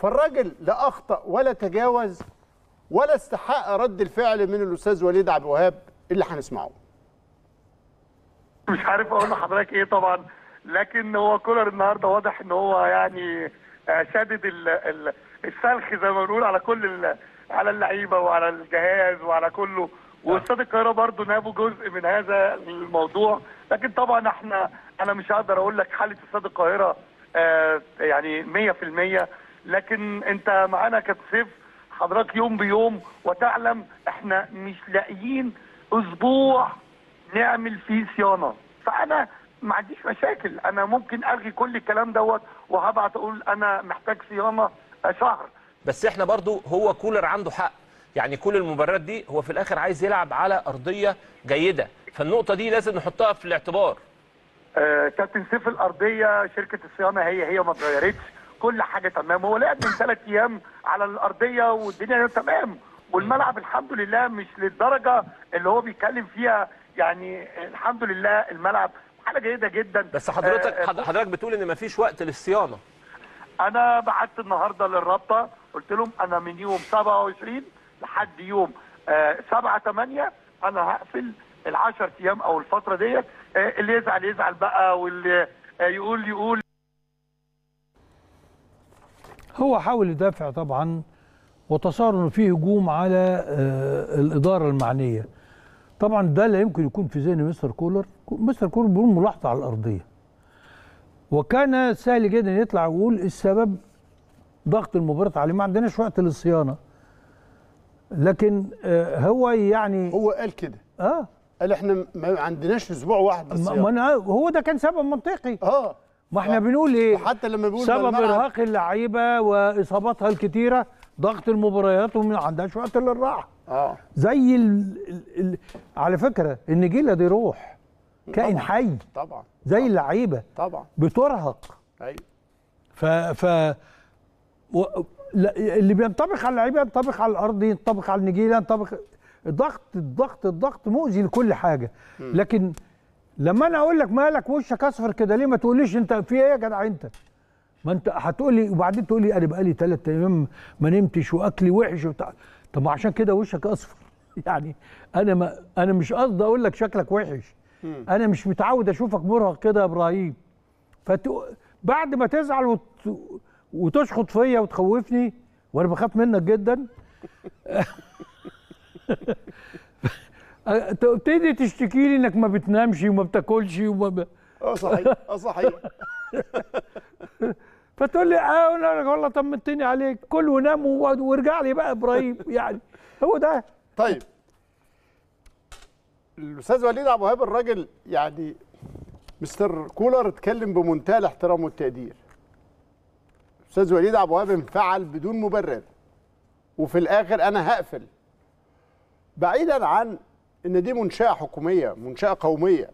فالراجل لا اخطا ولا تجاوز ولا استحق رد الفعل من الاستاذ وليد عبد الوهاب اللي هنسمعه مش عارف اقول لحضرتك ايه طبعا لكن هو كولر النهارده واضح ان هو يعني آه، شادد ال- ال- السلخ زي ما بنقول على كل ال- على اللعيبه وعلى الجهاز وعلى كله واستاد القاهره برضه نابوا جزء من هذا الموضوع لكن طبعا احنا انا مش هقدر اقول لك حاله استاد القاهره آه، يعني 100% لكن انت معانا كابتن سيف حضرتك يوم بيوم وتعلم احنا مش لاقيين اسبوع نعمل فيه صيانه فانا ما عنديش مشاكل انا ممكن الغي كل الكلام دوت وهبعت اقول انا محتاج صيانه شهر بس احنا برضو هو كولر عنده حق يعني كل المباريات دي هو في الاخر عايز يلعب على ارضيه جيده فالنقطه دي لازم نحطها في الاعتبار آه، كابتن سيف الارضيه شركه الصيانه هي هي ما اتغيرتش كل حاجه تمام هو لعب من ثلاث ايام على الارضيه والدنيا تمام والملعب الحمد لله مش للدرجه اللي هو بيتكلم فيها يعني الحمد لله الملعب حاجه جيده جدا بس حضرتك آه، حض- حضرتك بتقول ان مفيش وقت للصيانه انا بعت النهارده للرابطه قلت لهم انا من يوم 27 لحد يوم آه 7 8 انا هقفل ال10 ايام او الفتره ديت آه اللي يزعل يزعل بقى واللي آه يقول يقول هو حاول يدافع طبعا وتصور انه في هجوم على آه، الاداره المعنيه طبعا ده لا يمكن يكون في ذهن مستر كولر مستر كولر بيقول ملاحظه على الارضيه وكان سهل جدا يطلع ويقول السبب ضغط المباراه عليه ما عندناش وقت للصيانه لكن آه، هو يعني هو قال كده اه قال احنا ما عندناش اسبوع واحد ما للصيانة. ما أنا هو ده كان سبب منطقي اه ما احنا بنقول ايه وحتى لما بيقول سبب بالملعب- ارهاق اللعيبه واصاباتها الكتيره ضغط المباريات وما عندهاش وقت للراحه اه زي ال ال ال على فكره النجيله دي روح كائن طبعاً. حي طبعا زي اللعيبه طبعا بترهق ايوه ف ف و... لا اللي بينطبق على اللعيبه ينطبق على الارض ينطبق على النجيله ينطبق الضغط الضغط الضغط مؤذي لكل حاجه لكن لما انا اقول لك مالك وشك اصفر كده ليه ما تقوليش انت في ايه يا جدع انت ما انت هتقول لي وبعدين تقول لي انا بقالي ثلاث ايام ما نمتش واكلي وحش وبتاع طب ما عشان كده وشك اصفر يعني انا ما انا مش قصدي اقول لك شكلك وحش انا مش متعود اشوفك مرهق كده يا ابراهيم فت... بعد ما تزعل وت... وتشخط فيا وتخوفني وانا بخاف منك جدا تبتدي تشتكي لي انك ما بتنامش وما بتاكلش وما ب... اه صحيح اه صحيح فتقول لي اه انا والله طمنتني عليك كل ونام و- وارجع لي بقى ابراهيم يعني هو ده طيب الاستاذ وليد عبد الوهاب الراجل يعني مستر كولر اتكلم بمنتهى الاحترام والتقدير استاذ وليد عبد الوهاب انفعل بدون مبرر وفي الاخر انا هقفل بعيدا عن ان دي منشاه حكوميه منشاه قوميه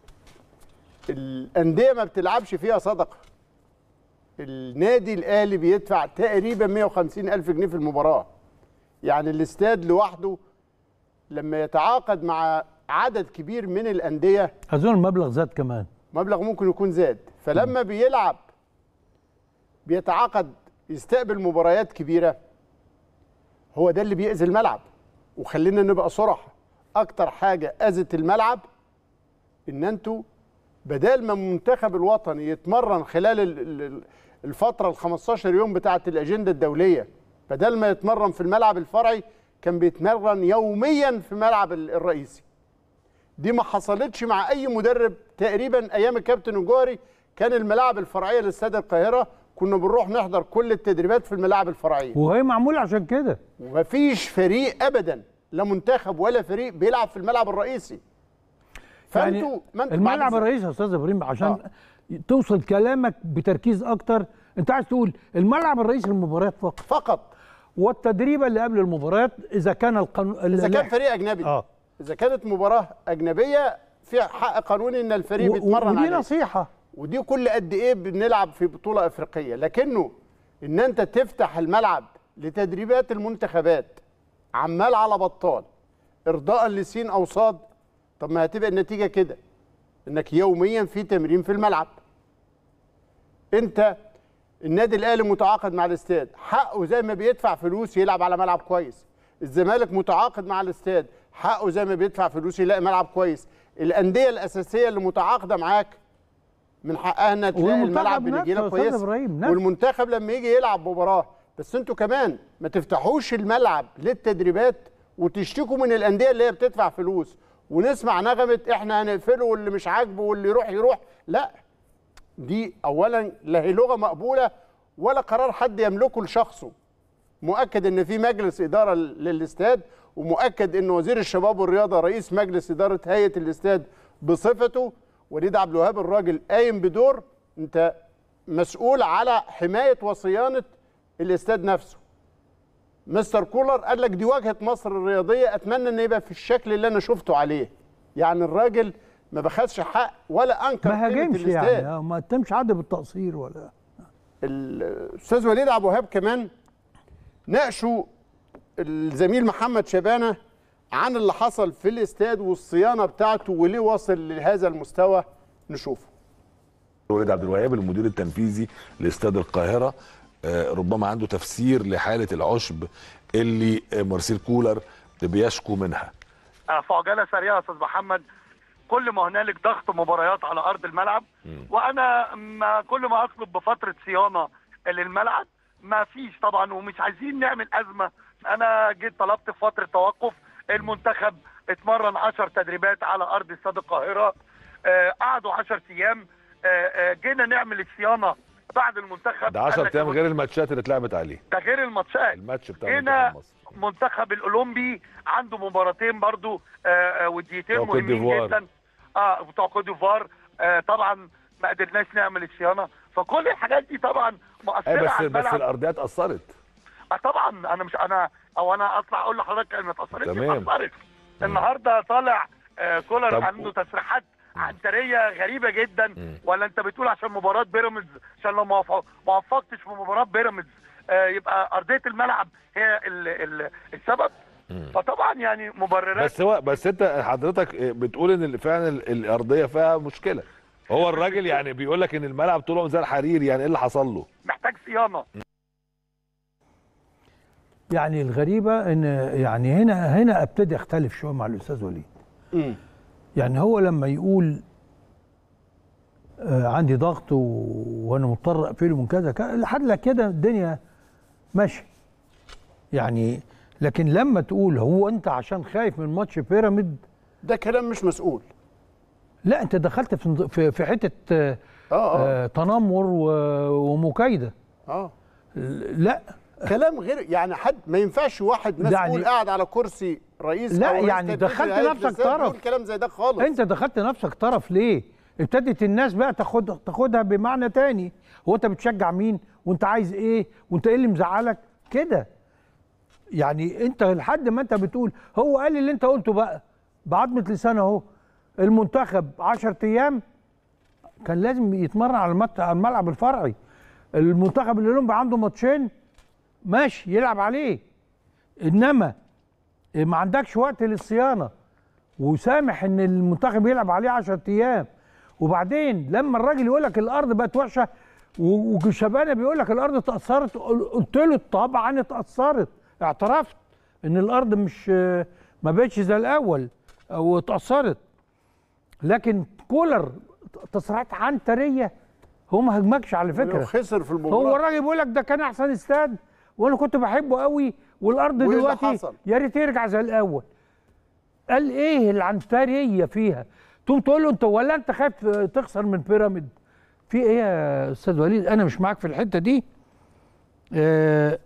الانديه ما بتلعبش فيها صدقه النادي الاهلي بيدفع تقريبا 150 الف جنيه في المباراه يعني الاستاد لوحده لما يتعاقد مع عدد كبير من الانديه اظن المبلغ زاد كمان مبلغ ممكن يكون زاد فلما بيلعب بيتعاقد يستقبل مباريات كبيره هو ده اللي بيأذي الملعب وخلينا نبقى صراحه اكتر حاجه اذت الملعب ان انتوا بدال ما المنتخب الوطني يتمرن خلال ال- ال- الفتره ال 15 يوم بتاعه الاجنده الدوليه بدل ما يتمرن في الملعب الفرعي كان بيتمرن يوميا في الملعب ال- الرئيسي دي ما حصلتش مع اي مدرب تقريبا ايام الكابتن الجوهري كان الملاعب الفرعيه لاستاد القاهره كنا بنروح نحضر كل التدريبات في الملاعب الفرعيه وهي معموله عشان كده ومفيش فريق ابدا لا منتخب ولا فريق بيلعب في الملعب الرئيسي فانتوا يعني ما انتوا الملعب بعد- الرئيسي يا استاذ ابراهيم عشان آه. توصل كلامك بتركيز اكتر انت عايز تقول الملعب الرئيسي للمباريات فقط فقط والتدريب اللي قبل المباريات اذا كان القانون اذا كان فريق اجنبي اه اذا كانت مباراه اجنبيه في حق قانوني ان الفريق و- بيتمرن ودي عليه نصيحه ودي كل قد ايه بنلعب في بطوله افريقيه لكنه ان انت تفتح الملعب لتدريبات المنتخبات عمال على بطال ارضاء لسين او صاد طب ما هتبقى النتيجه كده انك يوميا في تمرين في الملعب انت النادي الاهلي متعاقد مع الاستاد حقه زي ما بيدفع فلوس يلعب على ملعب كويس الزمالك متعاقد مع الاستاد حقه زي ما بيدفع فلوس يلاقي ملعب كويس الانديه الاساسيه اللي متعاقده معاك من حقها انها تلاقي والمنتخب الملعب نفسه بنجيله يا أستاذ كويس إبراهيم، نفسه. والمنتخب لما يجي يلعب مباراه بس انتوا كمان ما تفتحوش الملعب للتدريبات وتشتكوا من الانديه اللي هي بتدفع فلوس ونسمع نغمه احنا هنقفله واللي مش عاجبه واللي يروح يروح لا دي اولا لا هي لغه مقبوله ولا قرار حد يملكه لشخصه مؤكد ان في مجلس اداره للاستاد ومؤكد ان وزير الشباب والرياضه رئيس مجلس اداره هيئه الاستاد بصفته وليد عبد الوهاب الراجل قايم بدور انت مسؤول على حمايه وصيانه الاستاد نفسه مستر كولر قال لك دي واجهه مصر الرياضيه اتمنى ان يبقى في الشكل اللي انا شفته عليه يعني الراجل ما بخدش حق ولا انكر ما قيمة هاجمش الاستاد. يعني آه، ما تمش عدم بالتقصير ولا الاستاذ وليد عبد الوهاب كمان ناقشوا الزميل محمد شبانه عن اللي حصل في الاستاد والصيانه بتاعته وليه وصل لهذا المستوى نشوفه وليد عبد الوهاب المدير التنفيذي لاستاد القاهره آه، ربما عنده تفسير لحاله العشب اللي آه، مارسيل كولر بيشكو منها آه، في عجاله سريعه يا استاذ محمد كل ما هنالك ضغط مباريات على ارض الملعب وانا ما كل ما اطلب بفتره صيانه للملعب ما فيش طبعا ومش عايزين نعمل ازمه انا جيت طلبت في فتره توقف المنتخب اتمرن 10 تدريبات على ارض استاد القاهره آه، قعدوا 10 ايام آه، آه، جينا نعمل الصيانه بعد المنتخب ده قال 10 لك ايام غير الماتشات اللي اتلعبت عليه ده غير الماتشات الماتش بتاع هنا منتخب مصر منتخب الاولمبي عنده مباراتين برضو آه، آه، وديتين بتوع كوت مهمين ديفوار. جدا اه بتوع كوت ديفوار آه، طبعا ما قدرناش نعمل الصيانه فكل الحاجات دي طبعا اي مؤثره بس على بس الملعب الارضيات اثرت آه طبعا انا مش انا او انا اطلع اقول لحضرتك ان ما اتاثرتش تمام. اتاثرت النهارده طالع آه كولر طب عنده تصريحات عنتريه غريبه جدا ولا انت بتقول عشان مباراه بيراميدز عشان لو ما وف- ما وفقتش في مباراه بيراميدز آه يبقى ارضيه الملعب هي ال ال السبب فطبعا يعني مبررات بس هو بس انت حضرتك بتقول ان فعلا ال- الارضيه فيها مشكله هو الراجل يعني بيقول لك ان الملعب طول عمره زي الحرير يعني ايه اللي حصل له محتاج صيانه يعني الغريبه ان يعني هنا هنا ابتدي اختلف شويه مع الاستاذ وليد مم. يعني هو لما يقول آه عندي ضغط و... وانا مضطر اقفله من كذا كذا لحد لك كده الدنيا ماشيه يعني لكن لما تقول هو انت عشان خايف من ماتش بيراميد ده كلام مش مسؤول لا انت دخلت في في, في حته آه اه اه آه تنمر و... ومكايده اه لا كلام غير يعني حد ما ينفعش واحد مسؤول يعني- قاعد على كرسي رئيس لا، أو رئيس يعني تنفيذي دخلت لهيئة نفسك الاستاد طرف. يقول كلام زي ده خالص انت دخلت نفسك طرف ليه ابتدت الناس بقى تاخد تاخدها بمعنى تاني هو انت بتشجع مين وانت عايز ايه وانت ايه اللي مزعلك كده يعني انت لحد ما انت بتقول هو قال اللي انت قلته بقى بعضمة لسان اهو المنتخب 10 ايام كان لازم يتمرن على المت- على الملعب الفرعي المنتخب الاولمبي عنده ماتشين ماشي يلعب عليه انما ما عندكش وقت للصيانه وسامح ان المنتخب يلعب عليه 10 ايام وبعدين لما الراجل يقول لك الارض بقت وحشه و- وشبانه بيقول لك الارض اتاثرت قل- قلت له طبعا اتاثرت اعترفت ان الارض مش ما بقتش زي الاول او اتاثرت لكن كولر تصريحات عنتريه هو ما هجمكش على لو فكره خسر في المباراه هو الراجل بيقول لك ده كان احسن استاد وانا كنت بحبه قوي والارض وإيه اللي دلوقتي حصل؟ يا ريت يرجع زي الاول قال ايه العنتريه فيها تقوم تقول له انت ولا انت خايف تخسر من بيراميد في ايه يا استاذ وليد انا مش معاك في الحته دي آه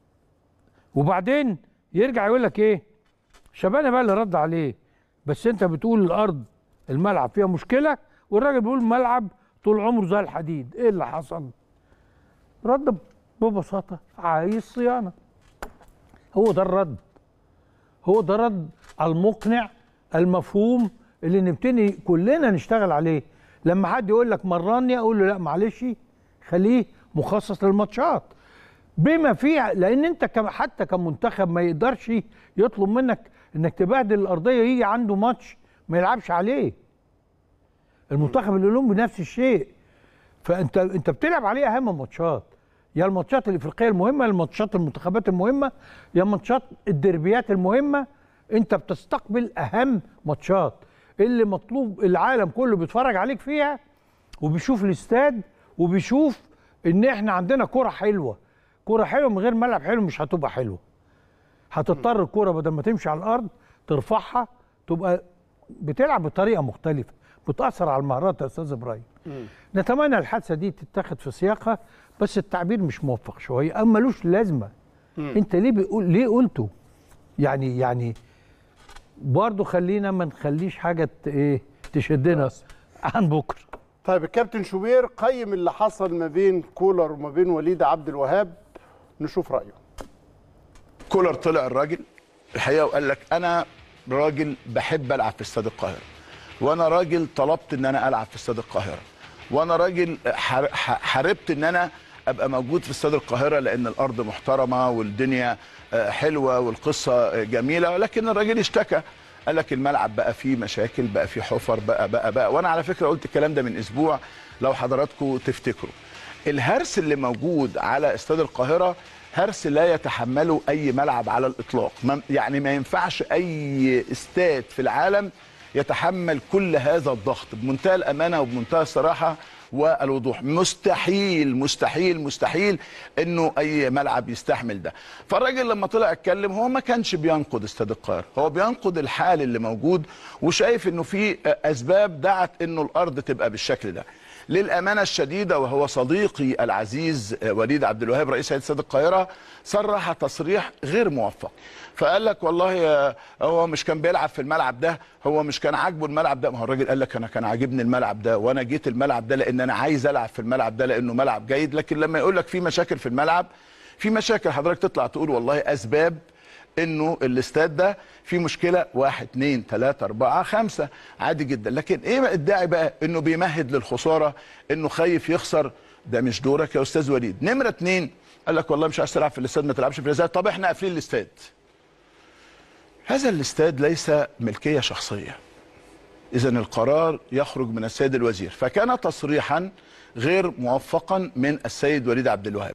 وبعدين يرجع يقول لك ايه شبانه بقى اللي رد عليه بس انت بتقول الارض الملعب فيها مشكله والراجل بيقول الملعب طول عمره زي الحديد ايه اللي حصل رد ببساطه عايز صيانه هو ده الرد هو ده الرد المقنع المفهوم اللي نبتدي كلنا نشتغل عليه لما حد يقول لك مرني اقول له لا معلش خليه مخصص للماتشات بما فيه لان انت كم- حتى كمنتخب ما يقدرش يطلب منك انك تبهدل الارضيه يجي عنده ماتش ما يلعبش عليه المنتخب الاولمبي نفس الشيء فانت انت بتلعب عليه اهم ماتشات يا الماتشات الافريقيه المهمه يا الماتشات المنتخبات المهمه يا ماتشات الدربيات المهمه انت بتستقبل اهم ماتشات اللي مطلوب العالم كله بيتفرج عليك فيها وبيشوف الاستاد وبيشوف ان احنا عندنا كرة حلوه كرة حلوه من غير ملعب حلو مش هتبقى حلوه هتضطر الكرة بدل ما تمشي على الارض ترفعها تبقى بتلعب بطريقه مختلفه بتاثر على المهارات يا استاذ ابراهيم نتمنى الحادثه دي تتاخد في سياقها بس التعبير مش موفق شويه اما ملوش لازمه انت ليه بيقول ليه قلته يعني يعني برضه خلينا ما نخليش حاجه ت- ايه تشدنا عن بكره طيب الكابتن شوبير قيم اللي حصل ما بين كولر وما بين وليد عبد الوهاب نشوف رايه كولر طلع الراجل الحقيقه وقال لك انا راجل بحب العب في استاد القاهره وانا راجل طلبت ان انا العب في استاد القاهره وانا راجل حار- ح- حاربت ان انا ابقى موجود في استاد القاهره لان الارض محترمه والدنيا آه، حلوه والقصه آه، جميله ولكن الراجل اشتكى قال لك الملعب بقى فيه مشاكل بقى فيه حفر بقى بقى بقى وانا على فكره قلت الكلام ده من اسبوع لو حضراتكم تفتكروا الهرس اللي موجود على استاد القاهره هرس لا يتحمله اي ملعب على الاطلاق ما- يعني ما ينفعش اي استاد في العالم يتحمل كل هذا الضغط بمنتهى الامانه وبمنتهى الصراحه والوضوح مستحيل مستحيل مستحيل انه اي ملعب يستحمل ده فالراجل لما طلع اتكلم هو ما كانش بينقد استاد القاهره هو بينقد الحال اللي موجود وشايف انه في اسباب دعت انه الارض تبقى بالشكل ده للامانه الشديده وهو صديقي العزيز وليد عبد الوهاب رئيس هيئه استاد القاهره صرح تصريح غير موفق فقال لك والله يا- هو مش كان بيلعب في الملعب ده هو مش كان عاجبه الملعب ده ما هو الراجل قال لك انا كان عاجبني الملعب ده وانا جيت الملعب ده لان انا عايز العب في الملعب ده لانه ملعب جيد لكن لما يقول لك في مشاكل في الملعب في مشاكل حضرتك تطلع تقول والله اسباب انه الاستاد ده فيه مشكله واحد اتنين تلاته اربعه خمسه عادي جدا لكن ايه الداعي بقى انه بيمهد للخساره انه خايف يخسر ده مش دورك يا استاذ وليد نمره اتنين قال لك والله مش عايز تلعب في الاستاد ما تلعبش في الاستاد طب احنا قافلين الاستاد هذا الاستاد ليس ملكيه شخصيه اذا القرار يخرج من السيد الوزير فكان تصريحا غير موفقا من السيد وليد عبد الوهاب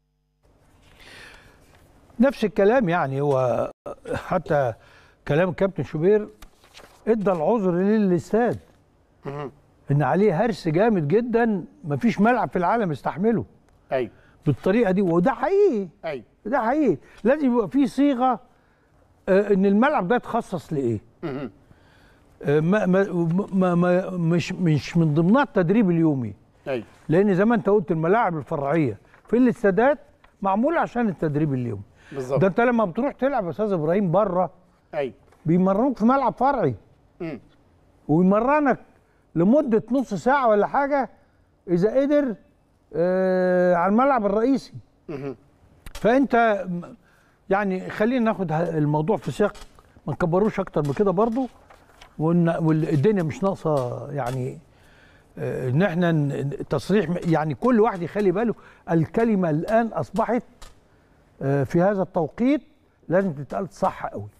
نفس الكلام يعني هو حتى كلام الكابتن شوبير ادى العذر للاستاد ان عليه هرس جامد جدا مفيش ملعب في العالم يستحمله ايوه بالطريقه دي وده حقيقي ايوه ده حقيقي لازم يبقى في صيغه آه، ان الملعب ده يتخصص لايه آه، ما ما ما ما مش مش من ضمنها التدريب اليومي ايوه لان زي ما انت قلت الملاعب الفرعيه في الاستادات معموله عشان التدريب اليومي بالظبط. ده انت لما بتروح تلعب يا استاذ ابراهيم بره ايوه بيمرنوك في ملعب فرعي مم. ويمرنك لمده نص ساعه ولا حاجه اذا قدر آه على الملعب الرئيسي فانت م- يعني خلينا ناخد ه- الموضوع في سياق ما نكبروش اكتر من كده برضو وإن- والدنيا مش ناقصه يعني آه، ان احنا ن- تصريح م- يعني كل واحد يخلي باله الكلمه الان اصبحت آه، في هذا التوقيت لازم تتقال صح قوي